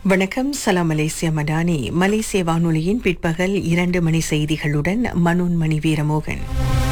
வணக்கம் சலாம் மலேசிய மடானி மலேசிய வானொலியின் பிற்பகல் இரண்டு மணி செய்திகளுடன் மனோன்மணி வீரமோகன்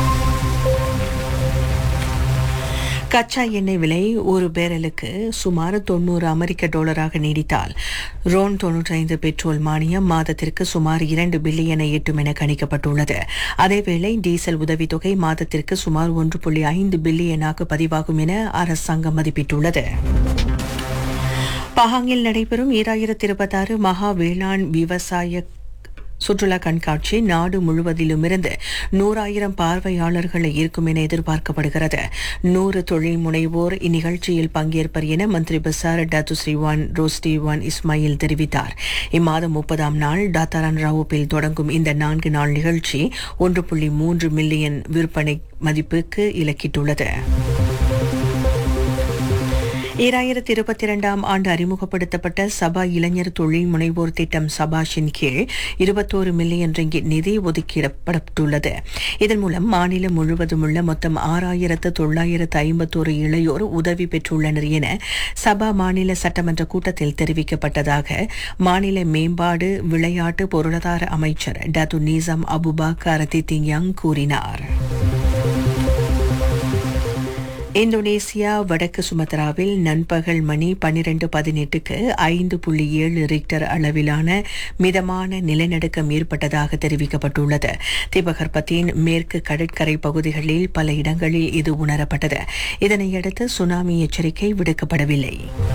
கச்சா எண்ணெய் விலை ஒரு பேரலுக்கு சுமார் தொண்ணூறு அமெரிக்க டாலராக நீடித்தால் ரோன் தொன்னூற்றைந்து பெட்ரோல் மானியம் மாதத்திற்கு சுமார் இரண்டு பில்லியனை எட்டும் என கணிக்கப்பட்டுள்ளது அதேவேளை டீசல் உதவித்தொகை மாதத்திற்கு சுமார் ஒன்று புள்ளி ஐந்து பில்லியனாக பதிவாகும் என அரசாங்கம் மதிப்பிட்டுள்ளது பஹாங்கில் நடைபெறும் ஈராயிரத்தி இருபத்தாறு மகா வேளாண் விவசாய சுற்றுலா கண்காட்சி நாடு முழுவதிலுமிருந்து நூறாயிரம் பார்வையாளர்களை ஈர்க்கும் என எதிர்பார்க்கப்படுகிறது நூறு தொழில் முனைவோர் இந்நிகழ்ச்சியில் பங்கேற்பர் என மந்திரி பசார் டாத்து ஸ்ரீவான் ரோஸ்டிவான் இஸ்மாயில் தெரிவித்தார் இம்மாதம் முப்பதாம் நாள் டாத்தாரான் ராவுப்பில் தொடங்கும் இந்த நான்கு நாள் நிகழ்ச்சி ஒன்று புள்ளி மூன்று மில்லியன் விற்பனை மதிப்புக்கு இலக்கிட்டுள்ளது ஈராயிரத்தி இருபத்தி இரண்டாம் ஆண்டு அறிமுகப்படுத்தப்பட்ட சபா இளைஞர் தொழில் முனைவோர் திட்டம் சபாஷின் கீழ் இருபத்தோரு மில்லியன் ரிங்கிட் நிதி ஒதுக்கிடப்பட்டுள்ளது இதன் மூலம் மாநிலம் முழுவதும் உள்ள மொத்தம் ஆறாயிரத்து தொள்ளாயிரத்து ஐம்பத்தோரு இளையோர் உதவி பெற்றுள்ளனர் என சபா மாநில சட்டமன்ற கூட்டத்தில் தெரிவிக்கப்பட்டதாக மாநில மேம்பாடு விளையாட்டு பொருளாதார அமைச்சர் டாத்து நீசம் அபுபாக்கர் தித்திங்யாங் கூறினார் இந்தோனேசியா வடக்கு சுமத்ராவில் நண்பகல் மணி பன்னிரண்டு பதினெட்டுக்கு ஐந்து புள்ளி ஏழு ரிக்டர் அளவிலான மிதமான நிலநடுக்கம் ஏற்பட்டதாக தெரிவிக்கப்பட்டுள்ளது திபகற்பத்தின் மேற்கு கடற்கரை பகுதிகளில் பல இடங்களில் இது உணரப்பட்டது இதனையடுத்து சுனாமி எச்சரிக்கை விடுக்கப்படவில்லை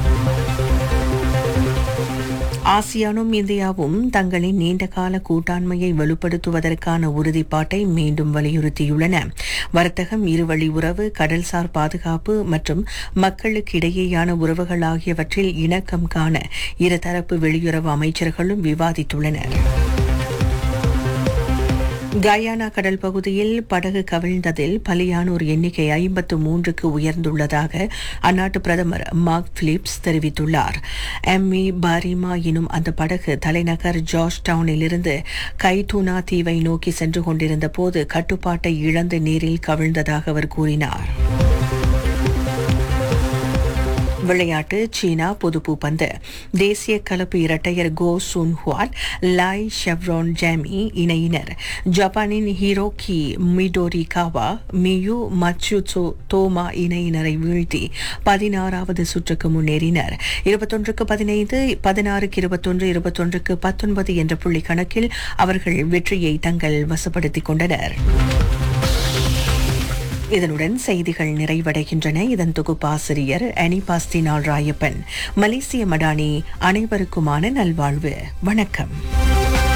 ஆசியானும் இந்தியாவும் தங்களின் நீண்டகால கூட்டாண்மையை வலுப்படுத்துவதற்கான உறுதிப்பாட்டை மீண்டும் வலியுறுத்தியுள்ளன வர்த்தகம் இருவழி உறவு கடல்சார் பாதுகாப்பு மற்றும் மக்களுக்கு இடையேயான உறவுகள் ஆகியவற்றில் இணக்கம் காண இருதரப்பு வெளியுறவு அமைச்சர்களும் விவாதித்துள்ளனர் கயானா கடல் பகுதியில் படகு கவிழ்ந்ததில் பலியானோர் எண்ணிக்கை ஐம்பத்து மூன்றுக்கு உயர்ந்துள்ளதாக அந்நாட்டு பிரதமர் மார்க் பிலிப்ஸ் தெரிவித்துள்ளார் எம்மி பாரிமா எனும் அந்த படகு தலைநகர் ஜார்ஜ் டவுனிலிருந்து கைடூனா தீவை நோக்கி சென்று கொண்டிருந்த போது கட்டுப்பாட்டை இழந்து நீரில் கவிழ்ந்ததாக அவர் கூறினார் விளையாட்டு சீனா பொதுப்பு பந்து தேசிய கலப்பு இரட்டையர் கோ சுன் ஹுவாட் லாய் ஷெவ்ரான் ஜாமி இணையினர் ஜப்பானின் ஹீரோகி மிடோரி காவா மியு மட்சுசோ தோமா இணையினரை வீழ்த்தி பதினாறாவது சுற்றுக்கு முன்னேறினர் இருபத்தொன்றுக்கு பதினைந்து பதினாறுக்கு இருபத்தொன்று இருபத்தொன்றுக்கு பத்தொன்பது என்ற புள்ளி கணக்கில் அவர்கள் வெற்றியை தங்கள் வசப்படுத்திக் கொண்டனர் இதனுடன் செய்திகள் நிறைவடைகின்றன இதன் தொகுப்பாசிரியர் அனிபாஸ்தினால் ராயப்பன் மலேசிய மடானி அனைவருக்குமான நல்வாழ்வு வணக்கம்